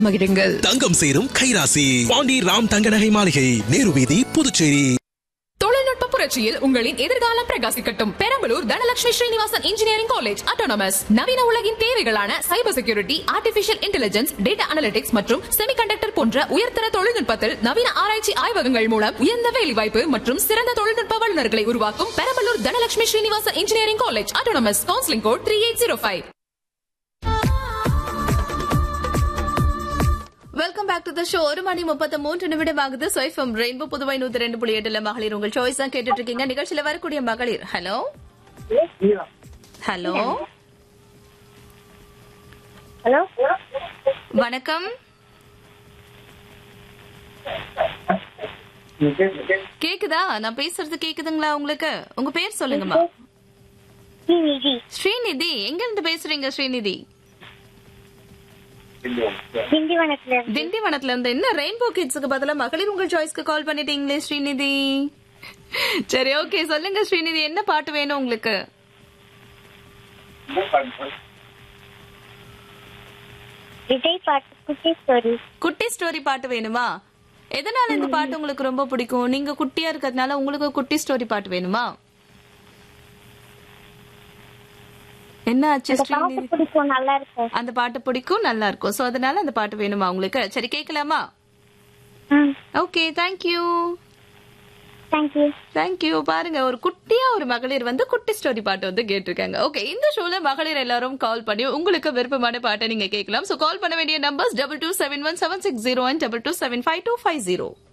மகிழுங்கள் தங்கம் சேரும் கைராசி பாண்டி ராம் தங்க நகை மாளிகை நேரு வீதி புதுச்சேரி தொழில்நுட்ப புரட்சியில் உங்களின் எதிர்காலம் பிரகாசிக்கட்டும் Perambalur Dhanalakshmi Srinivasan engineering college autonomous நவீன உலகின் தேவைகளான cyber security artificial intelligence data analytics மற்றும் செமிகண்டக்டர் போன்ற உயர்தர தொழில்நுட்பத்தில் நவீன ஆராய்ச்சி ஆய்வகங்கள் மூலம் உயர்ந்த வேலைவாய்ப்பு மற்றும் சிறந்த தொழில்நுட்ப வல்லுநர்களை உருவாக்கும் Perambalur Dhanalakshmi Srinivasan engineering college autonomous counselling code three eight zero five welcome back to the show ஒரு மணி முப்பத்தி மூன்று நிமிடம் ஆகுது சொய்ஃபம் ரெயின்போ புதுவை நூத்தி ரெண்டு புள்ளி எட்டுல மகளிர் உங்கள் சாய்ஸ் தான் கேட்டுட்டு இருக்கீங்க நிகழ்ச்சியில வரக்கூடிய மகளிர் ஹலோ ஹலோ ஹலோ வணக்கம் கேக்குதா நான் பேசுறது கேக்குதுங்களா உங்களுக்கு உங்க பேர் சொல்லுங்கம்மா ஸ்ரீநிதி ஸ்ரீநிதி எங்க இருந்து பேசுறீங்க ஸ்ரீநிதி திண்டிவனத்துல இருந்து திண்டிவனத்துல இருந்து என்ன ரெயின்போ கிட்ஸுக்கு பதிலா மகளிர் உங்கள் சாய்ஸ்க்கு கால் பண்ணிட்டீங்களே ஸ்ரீநிதி சரி ஓகே சொல்லுங்க ஸ்ரீநிதி என்ன பாட்டு வேணும் உங்களுக்கு விஜய் பாட்டு குட்டி ஸ்டோரி குட்டி ஸ்டோரி பாட்டு வேணுமா எதனால இந்த பாட்டு உங்களுக்கு ரொம்ப பிடிக்கும் நீங்க குட்டியா இருக்கிறதுனால உங்களுக்கு குட்டி ஸ்டோரி பாட்டு வேணுமா என்ன ஆச்சு அந்த பாட்டு ஸ்ரீநிதி பிடிக்கும் நல்லா இருக்கும் அந்த பாட்டு பிடிக்கும் நல்லா இருக்கும் சோ அதனால அந்த பாட்டு வேணுமா உங்களுக்கு சரி கேட்கலாமா ம் ஓகே தேங்க்யூ தேங்க்யூ தேங்க்யூ பாருங்க ஒரு குட்டியா ஒரு மகளிர் வந்து குட்டி ஸ்டோரி பாட்டு வந்து கேட்டிருக்காங்க ஓகே இந்த ஷோல மகளிர் எல்லாரும் கால் பண்ணி உங்களுக்கு விருப்பமான பாட்டை நீங்க கேட்கலாம் சோ கால் பண்ண வேண்டிய numbers double two seven one seven six zero one double two seven five two five zero